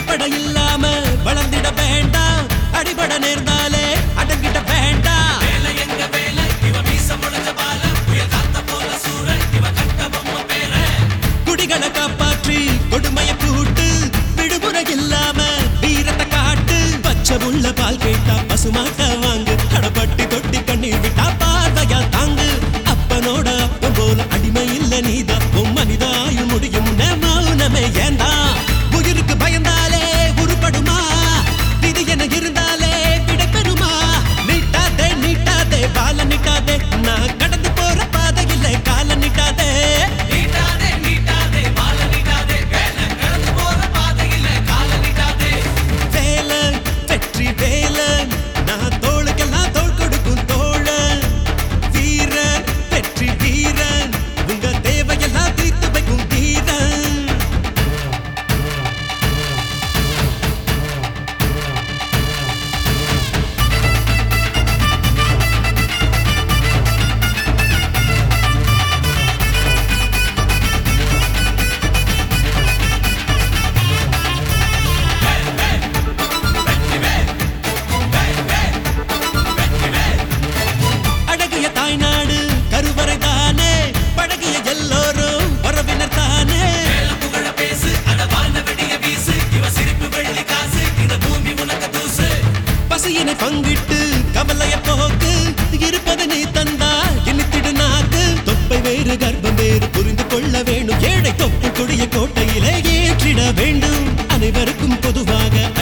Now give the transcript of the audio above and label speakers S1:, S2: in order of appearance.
S1: அடிப்படை இல்லாம வளர்ந்திட வேண்டாம் அடிபட நேர்ந்தாலே அடங்கிட வேண்டாம்
S2: வேலை எங்க வேலை இவ மீச முளைச்ச பால புயல் காத்த போல சூழல் இவ கட்ட பொம்மை பேர
S1: குடிகளை காப்பாற்றி கொடுமையை கூட்டு விடுமுறை இல்லாம வீரத்தை காட்டு பச்சை உள்ள பால் கேட்டா பசுமாட்ட வாங்கு கடப்பட்டி தொட்டி கண்ணீர் விட்டா பார்வையா தாங்கு அப்பனோட அப்பன் போல அடிமை இல்ல நீதான் உன் மனிதாயு முடியும் மௌனமே ஏந்தா உயிருக்கு பயந்தாலே உருப்படுமா விதி என இருந்தாலே விடை பெறுமா நீட்டாதே நீட்டாதே பால நீட்டாதே நான் கடந்து போற பாதையில கால நீட்டாதே
S2: நீட்டாதே நீட்டாதே பால நீட்டாதே வேலை கடந்து போற பாதையில கால நீட்டாதே
S1: வேலன் வெற்றி வேலன் நான் தோளுக்கெல்லாம் தோள் கொடுக்கும் தோழன் வீரன் வெற்றி வீரன் உங்க தேவையெல்லாம் தீர்த்து வைக்கும் வீரன் அழகிய தாய்நாடு கருவறை தானே பழகிய எல்லோரும் உறவினர் தானே
S2: வேலை புகழ பேசு அட வான வெடிய வீசு இவ சிரிப்பு வெள்ளி காசு இந்த பூமி உனக்கு தூசு
S1: பசியினை பங்கிட்டு கவலைய போக்கு இருப்பது நீ தந்தா இனித்திடு நாக்கு தொப்பை வேறு கர்ப்பம் வேறு புரிந்து கொள்ள வேண்டும் ஏழை தொப்பு கொடிய கோட்டையிலே ஏற்றிட வேண்டும் அனைவருக்கும் பொதுவாக